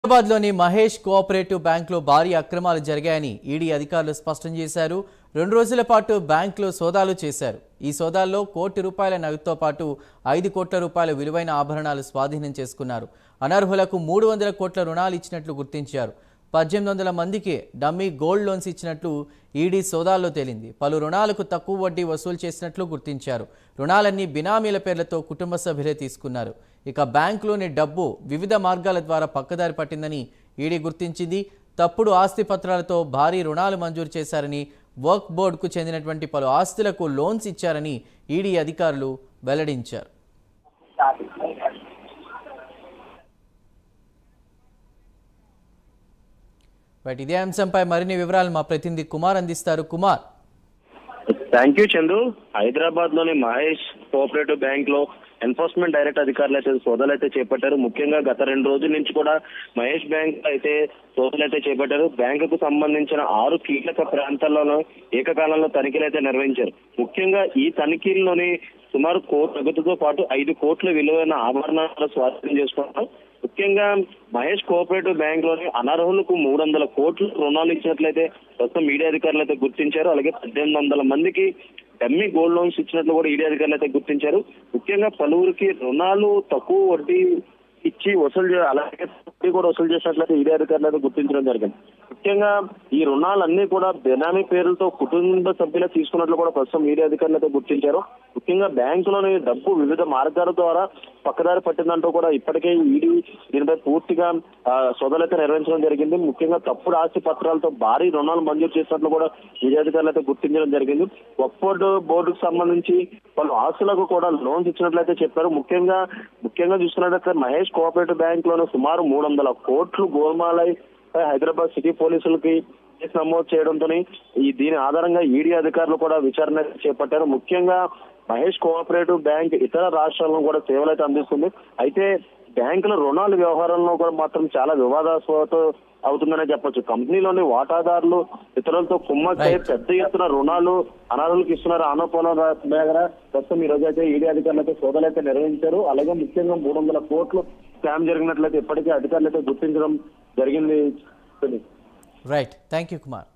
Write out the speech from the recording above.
హైదరాబాద్లోని మహేష్ కోఆపరేటివ్ బ్యాంకులో భారీ అక్రమాలు జరిగాయని ఈడీ అధికారులు స్పష్టం చేశారు రెండు రోజుల పాటు బ్యాంకులో సోదాలు చేశారు ఈ సోదాల్లో కోటి రూపాయల నగదుతో పాటు ఐదు కోట్ల రూపాయల విలువైన ఆభరణాలు స్వాధీనం చేసుకున్నారు అనర్హులకు మూడు వందల కోట్ల రుణాలు ఇచ్చినట్లు గుర్తించారు పద్దెనిమిది వందల మందికి డమ్మీ గోల్డ్ లోన్స్ ఇచ్చినట్లు ఈడీ సోదాల్లో తేలింది పలు రుణాలకు తక్కువ వడ్డీ వసూలు చేసినట్లు గుర్తించారు రుణాలన్నీ బినామీల పేర్లతో కుటుంబ సభ్యులే తీసుకున్నారు ఇక బ్యాంకులోని డబ్బు వివిధ మార్గాల ద్వారా పక్కదారి పట్టిందని ఈడీ గుర్తించింది తప్పుడు ఆస్తి పత్రాలతో భారీ రుణాలు మంజూరు చేశారని వర్క్ బోర్డుకు చెందినటువంటి పలు ఆస్తులకు లోన్స్ ఇచ్చారని ఈడీ అధికారులు వెల్లడించారు రైట్ ఇదే అంశంపై మరిన్ని వివరాలు మా ప్రతినిధి కుమార్ అందిస్తారు కుమార్ థ్యాంక్ యూ చందు హైదరాబాద్ లోని మహేష్ కోఆపరేటివ్ బ్యాంక్ లో ఎన్ఫోర్స్మెంట్ డైరెక్ట్ అధికారులు అయితే సోదాలు అయితే చేపట్టారు ముఖ్యంగా గత రెండు రోజుల నుంచి కూడా మహేష్ బ్యాంక్ అయితే సోదాలు అయితే చేపట్టారు బ్యాంకుకు సంబంధించిన ఆరు కీలక ప్రాంతాల్లోనూ ఏకకాలంలో తనిఖీలు అయితే నిర్వహించారు ముఖ్యంగా ఈ తనిఖీల్లోని సుమారు కోటి నగదుతో పాటు ఐదు కోట్ల విలువైన ఆభరణాలు స్వాధీనం చేసుకున్నారు ముఖ్యంగా మహేష్ కోఆపరేటివ్ బ్యాంక్ లోని అనర్హులకు మూడు వందల కోట్లు రుణాలు ఇచ్చినట్లయితే ప్రస్తుతం మీడియా అధికారులు అయితే గుర్తించారు అలాగే పద్దెనిమిది వందల మందికి డమ్మీ గోల్డ్ లోన్స్ ఇచ్చినట్లు కూడా ఈడీ అధికారులు అయితే గుర్తించారు ముఖ్యంగా పలువురికి రుణాలు తక్కువ వడ్డీ ఇచ్చి వసూలు చే అలాగే వడ్డీ కూడా వసూలు చేసినట్లయితే ఈడీ అధికారులు అయితే గుర్తించడం జరిగింది ముఖ్యంగా ఈ రుణాలన్నీ కూడా బెనామీ పేర్లతో కుటుంబ సభ్యులు తీసుకున్నట్లు కూడా ప్రస్తుతం మీడియా అధికారులు అయితే గుర్తించారు ముఖ్యంగా బ్యాంకులోని డబ్బు వివిధ మార్గాల ద్వారా పక్కదారి పట్టిందంటూ కూడా ఇప్పటికే ఈడీ దీనిపై పూర్తిగా ఆ, సోదాలు అయితే నిర్వహించడం జరిగింది ముఖ్యంగా తప్పుడు ఆస్తి పత్రాలతో భారీ రుణాలు మంజూరు చేసినట్లు కూడా మీడియా అధికారులు అయితే గుర్తించడం జరిగింది వక్ఫోర్డ్ బోర్డుకు సంబంధించి పలు ఆస్తులకు కూడా లోన్స్ ఇచ్చినట్లయితే చెప్పారు ముఖ్యంగా ముఖ్యంగా చూసుకున్నట్లయితే మహేష్ కోఆపరేటివ్ బ్యాంక్ లోను సుమారు మూడు వందల కోట్లు గోల్మాలై హైదరాబాద్ సిటీ పోలీసులకి కేసు నమోదు చేయడంతో ఈ దీని ఆధారంగా ఈడీ అధికారులు కూడా విచారణ చేపట్టారు ముఖ్యంగా మహేష్ కోఆపరేటివ్ బ్యాంక్ ఇతర రాష్ట్రాలను కూడా సేవలు అయితే అందిస్తుంది అయితే బ్యాంకుల రుణాల వ్యవహారంలో కూడా మాత్రం చాలా వివాదాస్పద అవుతుందనే చెప్పొచ్చు కంపెనీలోని వాటాదారులు ఇతరులతో కుమ్మక్కై Right. పెద్ద ఎత్తున రుణాలు అనర్హులకు ఇస్తున్నారు ఆరోపణ దగ్గర ప్రస్తుతం ఈ రోజు అయితే ఈడీ అధికారులు అయితే సోదాలు అయితే నిర్వహించారు అలాగే ముఖ్యంగా మూడు వందల కోట్లు స్కామ్ జరిగినట్లయితే ఇప్పటికే అధికారులు అయితే గుర్తించడం జరిగింది రైట్ థ్యాంక్ యూ కుమార్